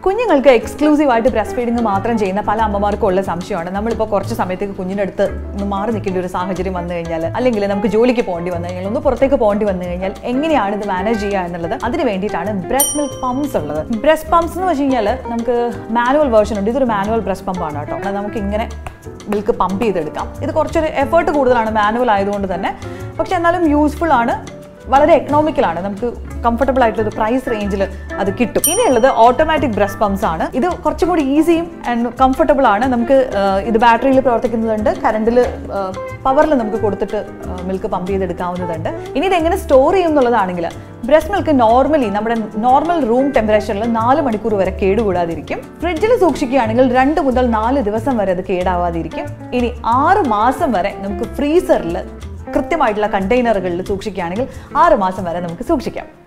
കുഞ്ഞുങ്ങൾക്ക് എക്സ്ക്ലൂസീവ് ആയിട്ട് breast feeding മാത്രം ചെയ്യുന്ന പല അമ്മമാർക്കും ഉള്ള സംശയമാണ് നമ്മളിപ്പോൾ കുറച്ച് സമയത്തേക്ക് കുഞ്ഞിൻ്റെ അടുത്ത് ഒന്ന് മാറി നിൽക്കേണ്ട ഒരു സാഹചര്യം വന്നു കഴിഞ്ഞാൽ അല്ലെങ്കിൽ നമുക്ക് ജോലിക്ക് പോകേണ്ടി വന്നു കഴിഞ്ഞാൽ ഒന്ന് പുറത്തേക്ക് പോകേണ്ടി വന്നു കഴിഞ്ഞാൽ എങ്ങനെയാണ് ഇത് മാനേജ് ചെയ്യുക എന്നുള്ളത് അതിന് വേണ്ടിയിട്ടാണ് ബ്രസ്റ്റ് മിൽക്ക് പമ്പ്സ് ഉള്ളത് ബ്രസ്റ്റ് പമ്പ്സ് എന്ന് വെച്ച് കഴിഞ്ഞാൽ നമുക്ക് മാനുവൽ വേർഷൻ ഉണ്ട് ഇതൊരു മാനുവൽ ബ്രസ്റ്റ് പമ്പാണ് കേട്ടോ അത് നമുക്ക് ഇങ്ങനെ മിൽക്ക് പമ്പ് ചെയ്തെടുക്കാം ഇത് കുറച്ചൊരു എഫേർട്ട് കൂടുതലാണ് മാനുവൽ ആയതുകൊണ്ട് തന്നെ പക്ഷെ എന്നാലും യൂസ്ഫുൾ ആണ് വളരെ എക്കണോമിക്കലാണ് നമുക്ക് കംഫർട്ടബിൾ ആയിട്ടുള്ള ഒരു പ്രൈസ് റേഞ്ചിൽ അത് കിട്ടും ഇനിയുള്ളത് ഓട്ടോമാറ്റിക് ബ്രസ്റ്റ് പമ്പ്സ് ആണ് ഇത് കുറച്ചും കൂടി ഈസിയും ആൻഡ് കംഫർട്ടബിൾ ആണ് നമുക്ക് ആ, ഇത് ബാറ്ററിയിൽ പ്രവർത്തിക്കുന്നതുണ്ട് കറണ്ടിൽ പവറിൽ നമുക്ക് കൊടുത്തിട്ട് മിൽക്ക് പമ്പ് ചെയ്തെടുക്കാവുന്നതുണ്ട് ഇനി ഇത് എങ്ങനെ സ്റ്റോർ ചെയ്യും എന്നുള്ളതാണെങ്കിൽ ബ്രസ്റ്റ് മിൽക്ക് നോർമലി നമ്മുടെ നോർമൽ റൂം ടെമ്പറേച്ചറിൽ നാല് മണിക്കൂർ വരെ കേടുകൂടാതിരിക്കും ഫ്രിഡ്ജിൽ സൂക്ഷിക്കുകയാണെങ്കിൽ രണ്ട് മുതൽ നാല് ദിവസം വരെ അത് കേടാവാതിരിക്കും ഇനി ആറ് മാസം വരെ നമുക്ക് ഫ്രീസറിൽ കൃത്യമായിട്ടുള്ള കണ്ടെയ്നറുകളിൽ സൂക്ഷിക്കുകയാണെങ്കിൽ ആറ് മാസം വരെ നമുക്ക് സൂക്ഷിക്കാം